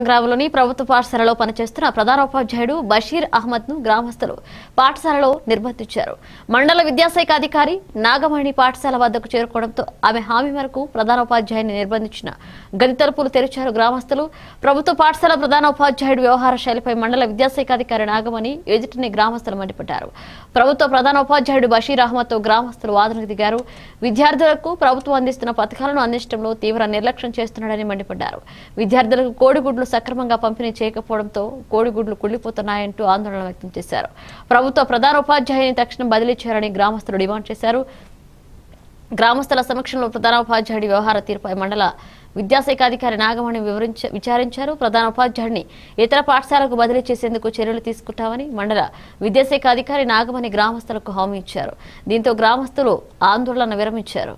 గ్రామంలోని ప్రభుత్వ పాఠశాలలో పనిచేస్తున్న ప్రధానోపాధ్యాయుడు బషీర్ అహ్మద్ ను గ్రామస్తులు పాఠశాలలో నిర్బంధించారు మండల విద్యాశాఖ అధికారి నాగమణి పాఠశాల వద్దకు చేరుకోవడంతో ఆమె హామీ మేరకు ప్రధానోపాధ్యాయుని నిర్బంధించిన గది తలుపులు తెరిచారు గ్రామస్తులు ప్రభుత్వ పాఠశాల ప్రధానోపాధ్యాయుడు వ్యవహార శైలిపై మండల విద్యాశాఖ అధికారి నాగమణి ఎదుటిని గ్రామస్తులు మండిపడ్డారు ప్రభుత్వ ప్రధానోపాధ్యాయుడు బషీర్ అహ్మద్ తో గ్రామస్తులు వాదనకు దిగారు విద్యార్థులకు ప్రభుత్వం అందిస్తున్న పథకాలను అందించడంలో తీవ్ర నిర్లక్ష్యం చేస్తున్నాడని మండిపడ్డారు విద్యార్థులకు కోడిగుడ్లు సక్రమంగా పంపిణీ చేయకపోవడంతో కోడిగుడ్లు కుళ్లిపోతున్నాయంటూ ఆందోళన వ్యక్తం చేశారు ప్రభుత్వ ప్రధానోపాధ్యాయుని తక్షణం బదిలీ చేయాలని గ్రామస్తులు డిమాండ్ చేశారు గ్రామస్తుల సమక్షంలో ప్రధానోపాధ్యాయుడి వ్యవహార తీరుపై మండల విద్యాశాఖ అధికారి నాగమణి వివరించ విచారించారు ప్రధానోపాధ్యాయుడిని ఇతర పాఠశాలకు బదిలీ చేసేందుకు చర్యలు తీసుకుంటామని మండల విద్యాశాఖ అధికారి నాగమణి గ్రామస్తులకు హామీ ఇచ్చారు దీంతో గ్రామస్తులు ఆందోళన విరమించారు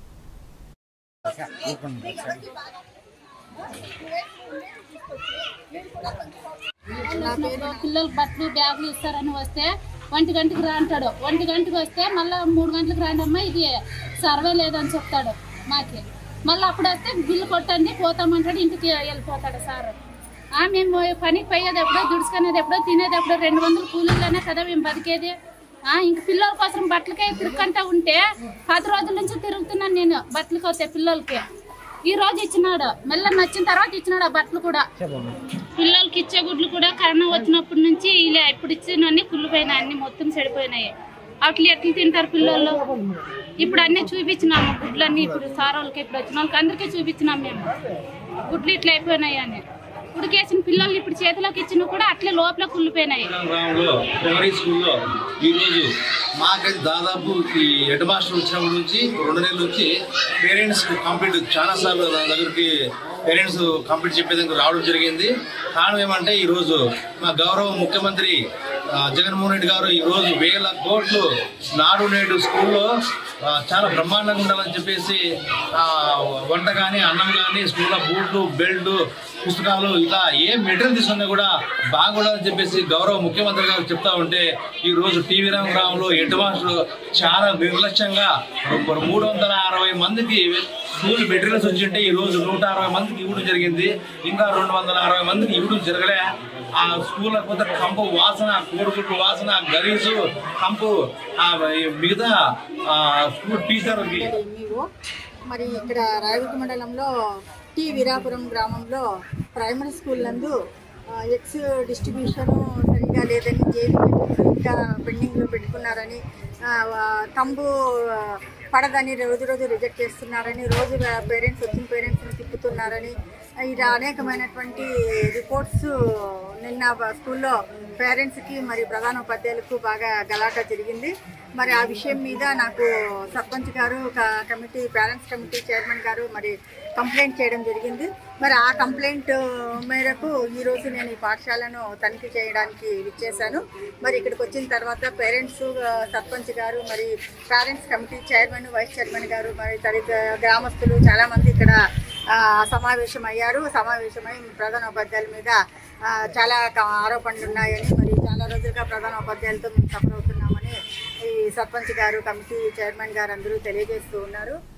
నా పేరు పిల్లలు బట్టలు బ్యాగులు ఇస్తారని వస్తే ఒంటి గంటకి రా అంటాడు ఒంటి గంటకి వస్తే మళ్ళీ మూడు గంటలకు రాండి అమ్మా ఇది సర్వే లేదని చెప్తాడు మాకి మళ్ళీ అప్పుడు వస్తే బిల్లు కొట్టండి పోతామంటాడు ఇంటికి వెళ్ళిపోతాడు సార్ ఆ, మేము పనికి పోయేది ఎప్పుడో దుడుచుకునేది ఎప్పుడో తినేది ఎప్పుడో రెండు వందల కూలీలనే కదా మేము బతికేది ఆ, ఇంక పిల్లల కోసం బట్టలకే తిరుక్కంటా ఉంటే పది రోజుల నుంచి తిరుగుతున్నాను నేను బట్టలకి వస్తే పిల్లలకి ఈ రోజు ఇచ్చినాడు మెల్ల నచ్చిన తర్వాత ఇచ్చినాడు ఆ బట్టలు కూడా పిల్లలకి ఇచ్చే గుడ్లు కూడా కరోనా వచ్చినప్పటి నుంచి ఇలా ఇప్పుడు ఇచ్చినవన్నీ కుళ్ళిపోయినాయి అన్ని మొత్తం చెడిపోయినాయి అట్లా ఎట్లా తింటారు పిల్లలు ఇప్పుడు అన్నీ చూపించినాము గుడ్లన్నీ ఇప్పుడు సార్ వాళ్ళకి ఇప్పుడు వచ్చిన వాళ్ళకి అందరికీ చూపించినాం మేము గుడ్లు ఇట్లా అయిపోయినాయి అని ఉడికేసిన పిల్లలు ఇప్పుడు చేతిలోకి ఇచ్చిన కూడా అట్లే లోపల కుళ్ళిపోయినాయి గ్రామంలో ప్రైమరీ స్కూల్లో ఈరోజు మాకైతే దాదాపు ఈ హెడ్ మాస్టర్ వచ్చినప్పటి నుంచి రెండు నెలల నుంచి పేరెంట్స్ కంప్లీట్ చాలా సార్లు నా దగ్గరికి పేరెంట్స్ కంప్లీట్ చెప్పేందుకు రావడం జరిగింది కారణం ఏమంటే ఈరోజు మా గౌరవ ముఖ్యమంత్రి ఆ, జగన్మోహన్ రెడ్డి గారు ఈరోజు వేల కోట్లు నాడు నేడు స్కూల్లో ఆ, చాలా బ్రహ్మాండంగా ఉండాలని చెప్పేసి ఆ, వంట కానీ అన్నం కానీ స్కూల్లో బూట్లు బెల్ట్ పుస్తకాలు ఇలా ఏ మెటీరియల్ తీసుకున్నా కూడా బాగుండాలని చెప్పేసి గౌరవ ముఖ్యమంత్రి గారు చెప్తా ఉంటే ఈ రోజు టీవీ గ్రామంలో హెడ్ మాస్టర్ చాలా నిర్లక్ష్యంగా ఒక మూడు వందల అరవై మందికి స్కూల్ మెటీరియల్స్ వచ్చి ఉంటే ఈ రోజు నూట అరవై మందికి ఇవ్వడం జరిగింది ఇంకా రెండు వందల అరవై మందికి ఇవ్వడం జరగలే ఆ స్కూల్ కొంత కంపు వాసన కోడిగుడ్డు వాసన గరీసు కంపు ఆ మిగతా ఆ స్కూల్ టీచర్కి ఎంఈఓ మరి ఇక్కడ రాయదుర్గ మండలంలో టి వీరాపురం గ్రామంలో ప్రైమరీ స్కూల్ నందు ఆ, ఎగ్స్ డిస్ట్రిబ్యూషన్ సరిగా లేదని జేబీ ఇంకా పెండింగ్లో పెట్టుకున్నారని ఆ, వా- తంబు ఆ, పడదని రోజు రోజు రిజెక్ట్ చేస్తున్నారని రోజు పేరెంట్స్ వచ్చిన పేరెంట్స్ని తిప్పుతున్నారని ఇలా అనేకమైనటువంటి రిపోర్ట్స్ నిన్న బ- స్కూల్లో పేరెంట్స్కి మరి ప్రధాన ఉపాధ్యాయులకు బాగా గలాటా జరిగింది మరి ఆ విషయం మీద నాకు సర్పంచ్ గారు క- committee parents committee chairman garu మరి కంప్లైంట్ చేయడం జరిగింది మరి ఆ కంప్లైంట్ మేరకు ఈరోజు నేను ఈ పాఠశాలను తనిఖీ చేయడానికి ఇచ్చేసాను మరి ఇక్కడికి వచ్చిన తర్వాత పేరెంట్స్ సర్పంచ్ గారు మరి parents committee chairman vice chairman garu మరి తదితర గ్రామస్తులు చాలామంది ఇక్కడ ఆ, సమావేశం అయ్యారు సమావేశమై ప్రధాన ఉపాధ్యాయుల మీద ఆ, చాలా క- ఆరోపణలు ఉన్నాయని మరి చాలా రోజులుగా ప్రధాన ఉపాధ్యాయులతో మేము సఫర్ అవుతున్నామని ఈ సర్పంచ్ గారు కమిటీ చైర్మన్ గారు అందరూ తెలియజేస్తూ ఉన్నారు